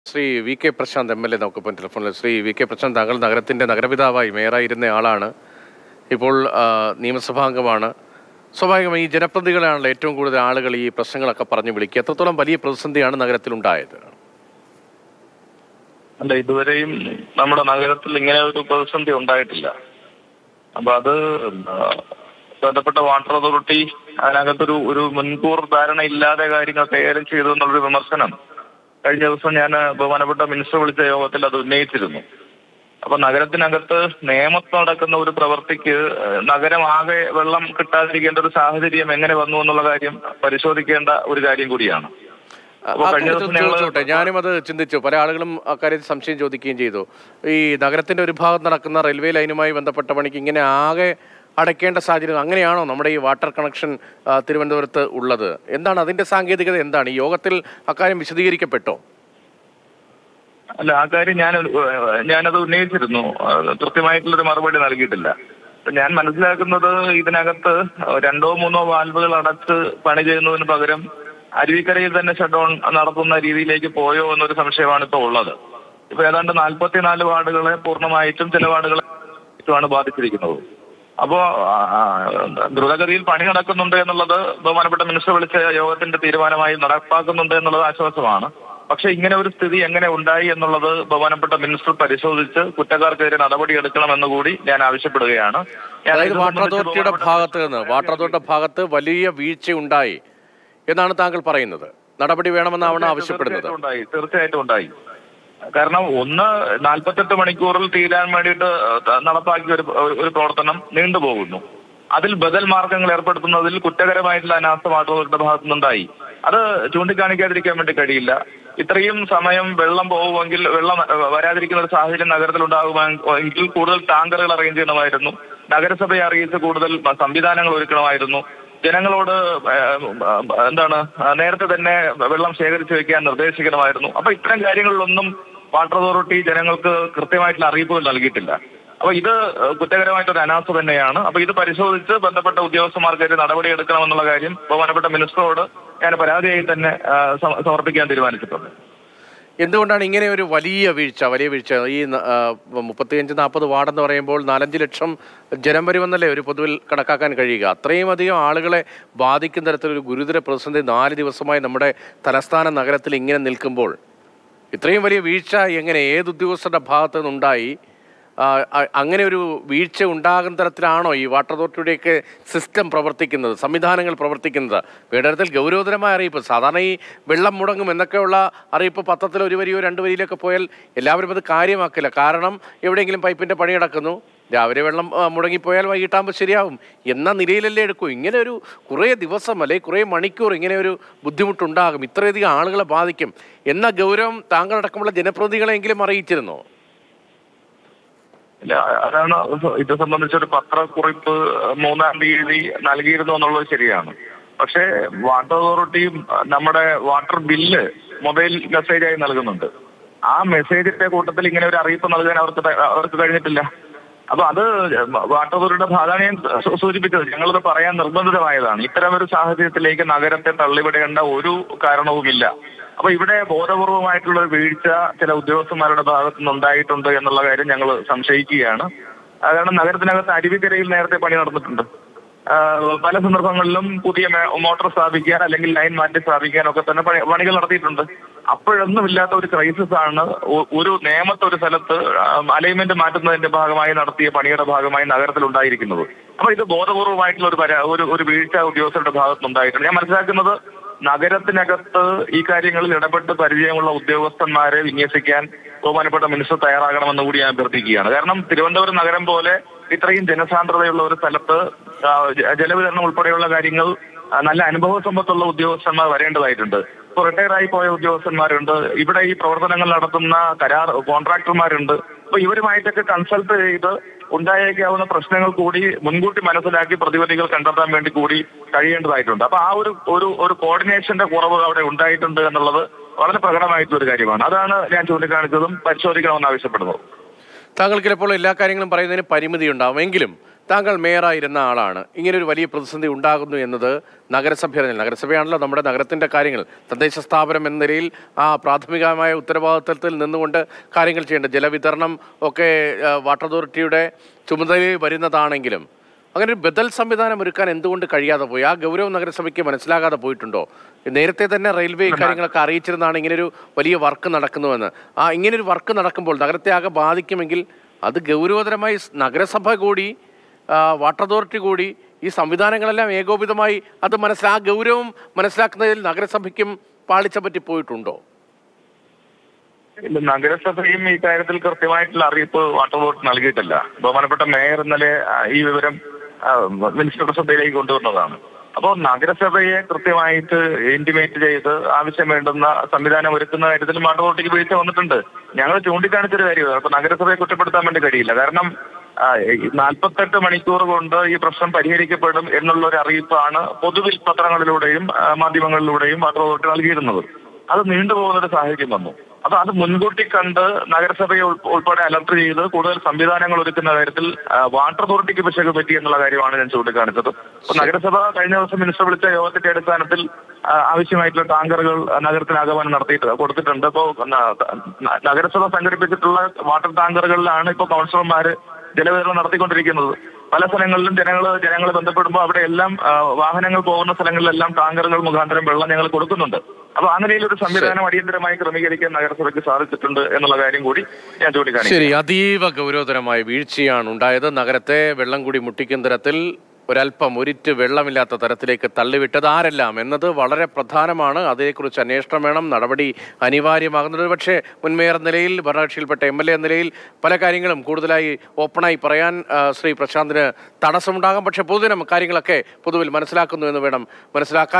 Shri V K Prashant M L A നമുക്കിപ്പം ടെലിഫോണിൽ Shri V K Prashant താങ്കൾ നഗരത്തിൻ്റെ നഗരപിതാവായി മേയറായിരുന്ന ആളാണ് ഇപ്പോൾ ആ, നിയമസഭാംഗമാണ് സ്വാഭാവികമായി ഈ ജനപ്രതിനിധികളാണല്ലോ ഏറ്റവും കൂടുതൽ ആളുകൾ ഈ പ്രശ്നങ്ങളൊക്കെ പറഞ്ഞു വിളിക്കുക എത്രത്തോളം വലിയ പ്രതിസന്ധിയാണ് നഗരത്തിലുണ്ടായത് അല്ല ഇതുവരെയും നമ്മുടെ നഗരത്തിൽ ഇങ്ങനെ ഒരു പ്രതിസന്ധി ഉണ്ടായിട്ടില്ല അപ്പൊ അത് ആ, ബന്ധപ്പെട്ട വാട്ടർ അതോറിറ്റി അതിനകത്തൊരു ഒരു മുൻകൂർ ധാരണ ഇല്ലാതെ കാര്യങ്ങൾ കൈകാര്യം ചെയ്തു എന്നുള്ളൊരു വിമർശനം കഴിഞ്ഞ ദിവസം ഞാൻ ബഹുമാനപ്പെട്ട മിനിസ്റ്റർ വിളിച്ച യോഗത്തിൽ അത് ഉന്നയിച്ചിരുന്നു അപ്പൊ നഗരത്തിനകത്ത് നിയമത്തിൽ നടക്കുന്ന ഒരു പ്രവൃത്തിക്ക് ഏഹ്, നഗരം ആകെ വെള്ളം കിട്ടാതിരിക്കേണ്ട ഒരു സാഹചര്യം എങ്ങനെ വന്നു എന്നുള്ള കാര്യം പരിശോധിക്കേണ്ട ഒരു കാര്യം കൂടിയാണ് അപ്പൊ ആ കഴിഞ്ഞ കൂട്ടത്തിൽ ദിവസം ഞങ്ങള് ചോദിച്ചോട്ടെ ഞാനും അത് ചിന്തിച്ചു പല ആളുകളും അക്കാര്യത്തിൽ സംശയം ചോദിക്കുകയും ചെയ്തു ഈ നഗരത്തിന്റെ ഒരു ഭാഗത്ത് നടക്കുന്ന റെയിൽവേ ലൈനുമായി ബന്ധപ്പെട്ട പണിക്ക് ഇങ്ങനെ ആകെ അടയ്ക്കേണ്ട സാഹചര്യം അങ്ങനെയാണോ നമ്മുടെ ഈ വാട്ടർ കണക്ഷൻ ആ, തിരുവനന്തപുരത്ത് ഉള്ളത് എന്താണ് അതിന്റെ സാങ്കേതികത എന്താണ് ഈ യോഗത്തിൽ അക്കാര്യം വിശദീകരിക്കപ്പെട്ടോ അല്ല ആ കാര്യം ഞാൻ ഏഹ്, ഞാനത് ഉന്നയിച്ചിരുന്നു അത് കൃത്യമായിട്ടുള്ളൊരു മറുപടി നൽകിയിട്ടില്ല അപ്പൊ ഞാൻ മനസ്സിലാക്കുന്നത് ഇതിനകത്ത് രണ്ടോ മൂന്നോ വാൽവുകൾ അടച്ച് പണി ചെയ്യുന്നതിന് പകരം അരുവിക്കരയിൽ തന്നെ ഷട്ട് ഡൗൺ നടത്തുന്ന രീതിയിലേക്ക് പോയോ എന്നൊരു സംശയമാണ് ഇപ്പോൾ ഉള്ളത് ഇപ്പൊ ഏതാണ്ട് നാൽപ്പത്തിനാല് വാർഡുകളെ പൂർണ്ണമായിട്ടും ചില വാർഡുകളെ ാണ് ബാധിച്ചിരിക്കുന്നത് അപ്പോ ആ, ആ, ദ്രുതഗതിയിൽ പണി നടക്കുന്നുണ്ട് എന്നുള്ളത് ബഹുമാനപ്പെട്ട മിനിസ്റ്റർ വിളിച്ച യോഗത്തിന്റെ തീരുമാനമായി നടപ്പാക്കുന്നുണ്ട് എന്നുള്ളത് ആശ്വാസമാണ് പക്ഷെ ഇങ്ങനെ ഒരു സ്ഥിതി എങ്ങനെ ഉണ്ടായി എന്നുള്ളത് ബഹുമാനപ്പെട്ട മിനിസ്റ്റർ പരിശോധിച്ച് കുറ്റക്കാർക്കെതിരെ നടപടി എടുക്കണമെന്ന് കൂടി ഞാൻ ആവശ്യപ്പെടുകയാണ് ഞാൻ അതായത് ഇത് വാട്ടർ സംബന്ധിച്ച് അതോറിറ്റിയുടെ ബഹുമാനപ്പെട്ട ഭാഗത്ത് നിന്ന് വാട്ടർ അതോറിറ്റിയുടെ ഭാഗത്ത് വലിയ വീഴ്ച ഉണ്ടായി എന്നാണ് താങ്കൾ പറയുന്നത് നടപടി വേണമെന്നാണ് ആവശ്യപ്പെടുന്നത് തീർച്ചയായിട്ടും ഉണ്ടായി തീർച്ചയായിട്ടും ഉണ്ടായി കാരണം ഒന്ന് നാൽപ്പത്തെട്ട് മണിക്കൂറിൽ തീരാൻ വേണ്ടിയിട്ട് നടപ്പാക്കിയ ഒരു ഒരു പ്രവർത്തനം നീണ്ടുപോകുന്നു അതിൽ ബദൽ മാർഗങ്ങൾ ഏർപ്പെടുത്തുന്നതിൽ കുറ്റകരമായിട്ടുള്ള അനാസ്ഥ വാട്ടറുകളുടെ ഭാഗത്തു നിന്നുണ്ടായി അത് ചൂണ്ടിക്കാണിക്കാതിരിക്കാൻ വേണ്ടി കഴിയില്ല ഇത്രയും സമയം വെള്ളം പോകുമെങ്കിൽ വെള്ളം ഏഹ്, വരാതിരിക്കുന്ന ഒരു സാഹചര്യം നഗരത്തിൽ ഉണ്ടാകുമെങ്കിൽ കൂടുതൽ ടാങ്കറുകൾ അറേഞ്ച് ചെയ്യണമായിരുന്നു നഗരസഭയെ അറിയിച്ച് കൂടുതൽ സംവിധാനങ്ങൾ ഒരുക്കണമായിരുന്നു ജനങ്ങളോട് ഏഹ്, എന്താണ് നേരത്തെ തന്നെ വെള്ളം ശേഖരിച്ചു വെക്കാൻ നിർദ്ദേശിക്കണമായിരുന്നു അപ്പൊ ഇത്തരം കാര്യങ്ങളിലൊന്നും വാട്ടർ അതോറിറ്റി ജനങ്ങൾക്ക് കൃത്യമായിട്ടുള്ള അറിയിപ്പുകൾ നൽകിയിട്ടില്ല അപ്പൊ ഇത് കുറ്റകരമായിട്ടൊരു അനാസ്ഥ തന്നെയാണ് അപ്പൊ ഇത് പരിശോധിച്ച് ബന്ധപ്പെട്ട ഉദ്യോഗസ്ഥന്മാർക്കെതിരെ നടപടിയെടുക്കണമെന്നുള്ള കാര്യം ബഹുമാനപ്പെട്ട മിനിസ്റ്ററോട് ഞാൻ പരാതിയായി തന്നെ ആ, സമ- സമർപ്പിക്കാൻ തീരുമാനിച്ചിട്ടുണ്ട് എന്തുകൊണ്ടാണ് ഇങ്ങനെ ഒരു വലിയ വീഴ്ച വലിയ വീഴ്ച ഈ ന- ആ, മുപ്പത്തിയഞ്ച് നാൽപ്പത് വാർഡെന്ന് പറയുമ്പോൾ നാലഞ്ച് ലക്ഷം ജനം വരുമെന്നല്ലേ ഒരു പൊതുവിൽ കണക്കാക്കാൻ കഴിയുക അത്രയും അധികം ആളുകളെ ബാധിക്കുന്ന തരത്തിലൊരു ഗുരുതര പ്രതിസന്ധി നാല് ദിവസമായി നമ്മുടെ തലസ്ഥാന നഗരത്തിൽ ഇങ്ങനെ നിൽക്കുമ്പോൾ ഇത്രയും വലിയ വീഴ്ച എങ്ങനെ ഏത് ഉദ്യോഗസ്ഥരുടെ ഭാഗത്തു നിന്നുണ്ടായി ആ, അ- അങ്ങനെ ഒരു വീഴ്ച ഉണ്ടാകുന്ന തരത്തിലാണോ ഈ വാട്ടർ അതോറിറ്റിയുടെയൊക്കെ സിസ്റ്റം പ്രവർത്തിക്കുന്നത് സംവിധാനങ്ങൾ പ്രവർത്തിക്കുന്നത് വേണ്ടതരത്തിൽ ഗൗരവതരമായ അറിയിപ്പ് സാധാരണ ഈ വെള്ളം മുടങ്ങും എന്നൊക്കെയുള്ള അറിയിപ്പ് പത്രത്തിൽ ഒരു വരിയോ രണ്ട് വരിയിലൊക്കെ പോയാൽ എല്ലാവരും അത് കാര്യമാക്കില്ല കാരണം എവിടെയെങ്കിലും പൈപ്പിൻ്റെ പണി നടക്കുന്നു രാവിലെ വെള്ളം ആ, മുടങ്ങിപ്പോയാൽ വൈകിട്ടാകുമ്പോൾ ശരിയാവും എന്ന നിലയിലല്ലേ എടുക്കൂ ഇങ്ങനെ ഒരു കുറേ ദിവസം അല്ലെങ്കിൽ കുറേ മണിക്കൂർ ഇങ്ങനെ ഒരു ബുദ്ധിമുട്ടുണ്ടാകും ഇത്രയധികം ആളുകളെ ബാധിക്കും എന്ന ഗൗരവം താങ്കളടക്കമുള്ള ജനപ്രതിനിധികളെങ്കിലും അറിയിച്ചിരുന്നോ ഇല്ല അതാണ് ഇത് സംബന്ധിച്ചൊരു പത്രക്കുറിപ്പ് മൂന്നാം തീയതി നൽകിയിരുന്നു എന്നുള്ളത് ശരിയാണ് പക്ഷേ വാട്ടർ അതോറിറ്റി നമ്മുടെ വാട്ടർ ബില്ല് മൊബൈൽ മെസ്സേജായി നൽകുന്നുണ്ട് ആ മെസ്സേജിന്റെ കൂട്ടത്തിൽ ഇങ്ങനെ ഒരു അറിയിപ്പ് നൽകാൻ അവർക്ക് ത- അവർക്ക് കഴിഞ്ഞിട്ടില്ല അപ്പൊ അത് വാട്ടർ അതോറിറ്റിയുടെ ഭാഗമാണ് ഞാൻ സൂ- സൂചിപ്പിച്ചത് ഞങ്ങളത് പറയാൻ നിർബന്ധിതമായതാണ് ഇത്തരം ഒരു സാഹചര്യത്തിലേക്ക് നഗരത്തെ തള്ളിവിടേണ്ട ഒരു കാരണവുമില്ല അപ്പൊ ഇവിടെ ബോധപൂർവമായിട്ടുള്ള ഒരു വീഴ്ച ചില ഉദ്യോഗസ്ഥന്മാരുടെ ഭാഗത്തു നിന്ന് ഉണ്ടായിട്ടുണ്ട് എന്നുള്ള കാര്യം ഞങ്ങൾ സംശയിക്കുകയാണ് ആ, കാരണം നഗരത്തിനകത്ത് അരുവിക്കരയിൽ നേരത്തെ പണി നടന്നിട്ടുണ്ട് ആ, പല സന്ദർഭങ്ങളിലും പുതിയ മേ- മോട്ടോർ സ്ഥാപിക്കാൻ അല്ലെങ്കിൽ ലൈൻ മാറ്റി സ്ഥാപിക്കാൻ ഒക്കെ തന്നെ പണി- പണികൾ നടത്തിയിട്ടുണ്ട് അപ്പോഴൊന്നും ഇല്ലാത്ത ഒരു ക്രൈസിസ് ആണ് ഒ- ഒരു നേമത്തെ ഒരു സ്ഥലത്ത് അലൈൻമെന്റ് മാറ്റുന്നതിന്റെ ഭാഗമായി നടത്തിയ പണിയുടെ ഭാഗമായി നഗരത്തിൽ ഉണ്ടായിരിക്കുന്നത് അപ്പൊ ഇത് ബോധപൂർവമായിട്ടുള്ള ഒരു പരാ- ഒരു ഒരു വീഴ്ച ഉദ്യോഗസ്ഥരുടെ ഭാഗത്തുനിന്നുണ്ടായിട്ടുണ്ട് ഞാൻ മനസ്സിലാക്കുന്നത് നഗരത്തിനകത്ത് ഈ കാര്യങ്ങളിൽ ഇടപെട്ട് പരിചയമുള്ള ഉദ്യോഗസ്ഥന്മാരെ വിന്യസിക്കാൻ ബഹുമാനപ്പെട്ട മിനിസ്റ്റർ തയ്യാറാകണമെന്ന് കൂടി ഞാൻ അഭ്യർത്ഥിക്കുകയാണ് കാരണം തിരുവനന്തപുരം നഗരം പോലെ ഇത്രയും ജനസാന്ദ്രതയുള്ള ഒരു സ്ഥലത്ത് ആ, ജ- ജലവിതരണം ഉൾപ്പെടെയുള്ള കാര്യങ്ങൾ ആ, നല്ല അനുഭവ സമ്പത്തുള്ള ഉദ്യോഗസ്ഥന്മാർ വരേണ്ടതായിട്ടുണ്ട് ഇപ്പൊ റിട്ടയർ ആയി പോയ ഉദ്യോഗസ്ഥന്മാരുണ്ട് ഇവിടെ ഈ പ്രവർത്തനങ്ങൾ നടത്തുന്ന കരാർ കോൺട്രാക്ടർമാരുണ്ട് അപ്പൊ ഇവരുമായിട്ടൊക്കെ കൺസൾട്ട് ചെയ്ത് ഉണ്ടായേക്കാവുന്ന പ്രശ്നങ്ങൾ കൂടി മുൻകൂട്ടി മനസ്സിലാക്കി പ്രതിവിധികൾ കണ്ടെത്താൻ വേണ്ടി കൂടി കഴിയേണ്ടതായിട്ടുണ്ട് അപ്പൊ ആ ഒരു ഒരു ഒരു കോർഡിനേഷന്റെ കുറവ് അവിടെ ഉണ്ടായിട്ടുണ്ട് എന്നുള്ളത് വളരെ പ്രകടമായിട്ടുള്ള ഒരു കാര്യമാണ് അതാണ് ഞാൻ ചൂണ്ടിക്കാണിച്ചതും പരിശോധിക്കണമെന്ന് ആവശ്യപ്പെടുന്നത് താങ്കൾക്ക് ചിലപ്പോൾ എല്ലാ കാര്യങ്ങളും പറയുന്നതിന് പരിമിതി ഉണ്ടാവും എങ്കിലും താങ്കൾ മേയറായിരുന്ന ആളാണ് ഇങ്ങനൊരു വലിയ പ്രതിസന്ധി ഉണ്ടാകുന്നു എന്നത് നഗരസഭ നഗരസഭയാണല്ലോ നമ്മുടെ നഗരത്തിൻ്റെ കാര്യങ്ങൾ തദ്ദേശ സ്ഥാപനം എന്ന നിലയിൽ ആ പ്രാഥമികമായ ഉത്തരവാദിത്തത്തിൽ നിന്നുകൊണ്ട് കാര്യങ്ങൾ ചെയ്യേണ്ടത് ജലവിതരണം ഒക്കെ ആ, വാട്ടർ അതോറിറ്റിയുടെ ചുമതലയിൽ വരുന്നതാണെങ്കിലും അങ്ങനെ ഒരു ബദൽ സംവിധാനം ഒരുക്കാൻ എന്തുകൊണ്ട് കഴിയാതെ പോയി ആ ഗൗരവം നഗരസഭയ്ക്ക് മനസ്സിലാകാതെ പോയിട്ടുണ്ടോ നേരത്തെ തന്നെ റെയിൽവേ ഇക്കാര്യങ്ങളൊക്കെ അറിയിച്ചിരുന്നതാണ് ഇങ്ങനൊരു വലിയ വർക്ക് നടക്കുന്നുവെന്ന് ആ ഇങ്ങനൊരു വർക്ക് നടക്കുമ്പോൾ നഗരത്തെ ആകെ ബാധിക്കുമെങ്കിൽ അത് ഗൗരവതരമായി സ് നഗരസഭ കൂടി ആ, വാട്ടർ അതോറിറ്റി കൂടി ഈ സംവിധാനങ്ങളെല്ലാം ഏകോപിതമായി അത് മനസ്സിലാ ആ ഗൗരവം മനസ്സിലാക്കുന്നതിൽ നഗരസഭയ്ക്കും പാളിച്ച പറ്റി പോയിട്ടുണ്ടോ ഇല്ല നഗരസഭയും ഈ കാര്യത്തിൽ കൃത്യമായിട്ടുള്ള അറിയിപ്പ് വാട്ടർ അതോറിറ്റി നൽകിയിട്ടില്ല ബഹുമാനപ്പെട്ട മേയർ ഇന്നലെ ആ, ഈ വിവരം ആ, മിനിസ്റ്ററുടെ ശ്രദ്ധയിലേക്ക് കൊണ്ടുവന്നതാണ് അപ്പോൾ നഗരസഭയെ കൃത്യമായിട്ട് ഇന്റിമേറ്റ് ചെയ്ത് ആവശ്യം വേണ്ടുന്ന സംവിധാനം ഒരുക്കുന്ന കാര്യത്തിൽ വാട്ടർ അതോറിറ്റിക്ക് വീഴ്ച വന്നിട്ടുണ്ട് ഞങ്ങൾ ചൂണ്ടിക്കാണിച്ചൊരു കാര്യമാണ് അപ്പൊ നഗരസഭയെ കുറ്റപ്പെടുത്താൻ വേണ്ടി കഴിയില്ല കാരണം ആ, ഈ നാൽപ്പത്തെട്ട് മണിക്കൂർ കൊണ്ട് ഈ പ്രശ്നം പരിഹരിക്കപ്പെടും എന്നുള്ള ഒരു അറിയിപ്പാണ് പൊതുവിൽ പത്രങ്ങളിലൂടെയും ആ, മാധ്യമങ്ങളിലൂടെയും വാട്ടർ അതോറിറ്റി നൽകിയിരുന്നത് അത് നീണ്ടുപോകുന്ന ഒരു സാഹചര്യം വന്നു അപ്പൊ അത് മുൻകൂട്ടി കണ്ട് നഗരസഭയെ ഉൾ- ഉൾപ്പെടെ അലർട്ട് ചെയ്ത് കൂടുതൽ സംവിധാനങ്ങൾ ഒരുക്കുന്ന കാര്യത്തിൽ ആ, വാട്ടർ അതോറിറ്റിക്ക് പിശക് പറ്റി എന്നുള്ള കാര്യമാണ് ഞാൻ ചൂണ്ടിക്കാണിച്ചത് അപ്പൊ നഗരസഭ കഴിഞ്ഞ ദിവസം മിനിസ്റ്റർ വിളിച്ച യോഗത്തിന്റെ അടിസ്ഥാനത്തിൽ ആ, ആവശ്യമായിട്ടുള്ള ടാങ്കറുകൾ നഗരത്തിനാഗമനം നടത്തിയിട്ട് കൊടുത്തിട്ടുണ്ട് ഇപ്പോ ന- ന- നഗരസഭ സംഘടിപ്പിച്ചിട്ടുള്ള വാട്ടർ ടാങ്കറുകളിലാണ് ഇപ്പൊ കൗൺസിലർമാര് ജലവിതരണം നടത്തിക്കൊണ്ടിരിക്കുന്നത് പല സ്ഥലങ്ങളിലും ജനങ്ങൾ ജനങ്ങളെ ബന്ധപ്പെടുമ്പോൾ അവിടെ എല്ലാം ആ, വാഹനങ്ങൾ പോകുന്ന സ്ഥലങ്ങളിലെല്ലാം ടാങ്കറുകൾ മുഖാന്തരം വെള്ളം ഞങ്ങൾ കൊടുക്കുന്നുണ്ട് അപ്പൊ ആ നിലയിൽ ഒരു സംവിധാനം അടിയന്തരമായി ക്രമീകരിക്കാൻ നഗരസഭയ്ക്ക് സാധിച്ചിട്ടുണ്ട് എന്നുള്ള കാര്യം കൂടി ഞാൻ ചൂണ്ടിക്കാണിക്കും ശരി അതീവ ഗൗരവതരമായ വീഴ്ചയാണ് ഉണ്ടായത് നഗരത്തെ വെള്ളം കൂടി മുട്ടിക്കുന്ന തരത്തിൽ ഒരല്പം ഒരിറ്റ് വെള്ളമില്ലാത്ത തരത്തിലേക്ക് തള്ളിവിട്ടത് ആരെല്ലാം എന്നത് വളരെ പ്രധാനമാണ് അതേക്കുറിച്ച് അന്വേഷണം വേണം നടപടി അനിവാര്യമാകുന്നത് പക്ഷേ മുൻ മേയർ എന്ന നിലയിൽ ഭരണകക്ഷിയിൽപ്പെട്ട എം എൽ എ എന്ന നിലയിൽ പല കാര്യങ്ങളും കൂടുതലായി ഓപ്പണായി പറയാൻ ആ, ശ്രീ പ്രശാന്തിന് തടസ്സമുണ്ടാകാം പക്ഷേ പൊതുജനം കാര്യങ്ങളൊക്കെ പൊതുവിൽ മനസ്സിലാക്കുന്നു എന്ന് വേണം മനസ്സിലാക്കാൻ